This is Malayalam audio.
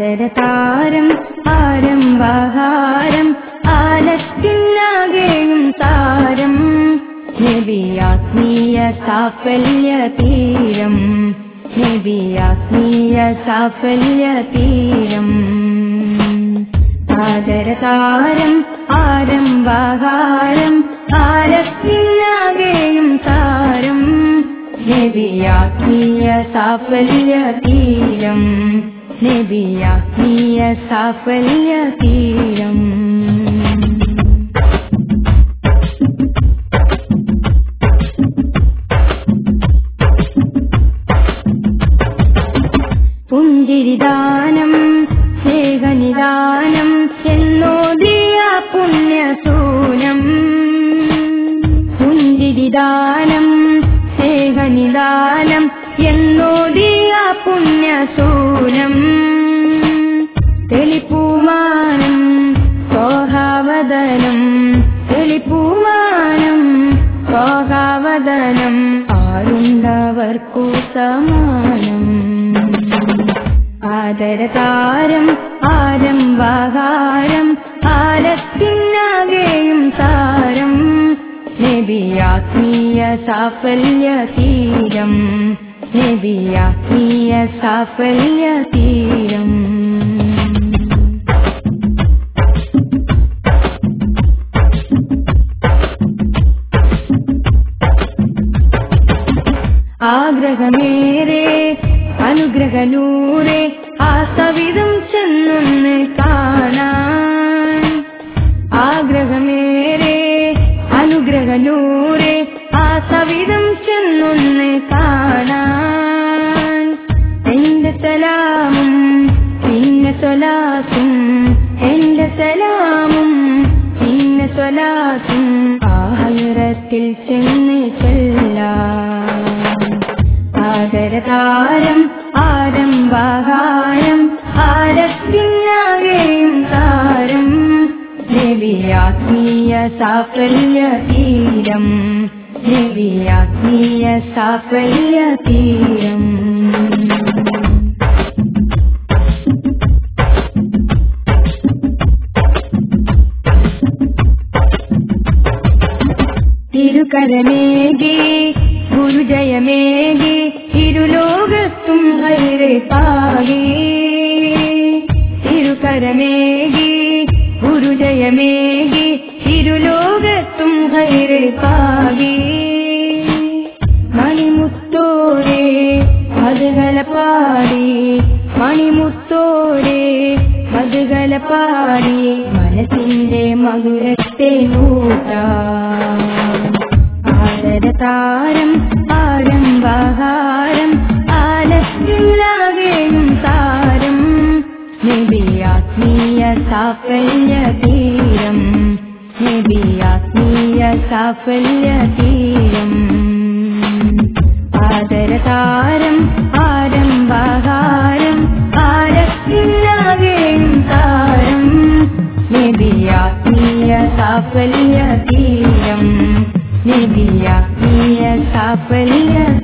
ആദരതാരം ആരംഭഹാരം ആലത്തിനാകെയും താരം നബിയാത്മീയ സാഫല്യ തീരം നബിയാത്മീയ സാഫല്യ തീരം ആദരതാരം ആരംഭഹാരം ആലത്തിനാകെയും താരം നബിയാത്മീയ സാഫല്യ തീരം നബിയാത്മീയ സാഫല്യ തീരം പുഞ്ചിരിദാനം സ്നേഹനിദാനം എന്നോദിയ പുണ്യസൂനം പുഞ്ചിരിദാനം സ്നേഹനിദാനം എന്നോദിയ പുണ്യസൂനം തെളിപ്പൂമാനം സോഹാവദനം തെളിപ്പൂമാനം സോഹാവദനം ആരുണ്ടവർക്കു സമാനം ആദരതാരം ആരംഭഹാരം ആലത്തിനാകെയും താരം നബിയാത്മീയ സാഫല്യ തീരം നബിയാത്മീയ സാഫല്യ തീരം ആഗ്രഹമേറെ അനുഗ്രഹനൂറെ ആ സവിധം ചെന്നൊന്ന് കാണാൻ ആഗ്രഹമേറെ അനുഗ്രഹനൂറെ ആ സവിധം ചെന്നൊന്ന് കാണാൻ എന്റെ സലാമും പിന്നെ സ്വലാസും എന്റെ സലാമും പിന്നെ സ്വലാസും ആഹരത്തിൽ ചെന്ന് ചെല്ലാം ആദരതാരം ആരംഭഹാരം ആരത്തിനാകെയും താരം നബിയാത്മീയ സാഫല്യ തീരം നബിയാത്മീയ സാഫല്യ തീരം തിരുക്കരമേകി ഗുരുജയമേകി ഇരുലോകത്തും ഹൈറെ പാകി തിരുക്കരമേകി ഗുരുജയമേകി ഇരുലോകത്തും ഹൈറെ പാകി മണിമുത്തോരെ മധുകല പാടി മണിമുത്തോരെ മധുകല പാടി മനസ്സിന്റെ മധുരത്തെ നൂറ്റാം ആദരതാരം ആരംഭഹാരം ആലത്തിലാകെയും താരം നബിയാത്മീയ സാഫല്യ തീരം നബിയാത്മീയ സാഫല്യ തീരം ആദരതാരം ആരംഭഹാരം ആലത്തിലാകെയും താരം നബിയാത്മീയ സാഫല്യ തീരം നബിയാത്മീയ സാഫല്യ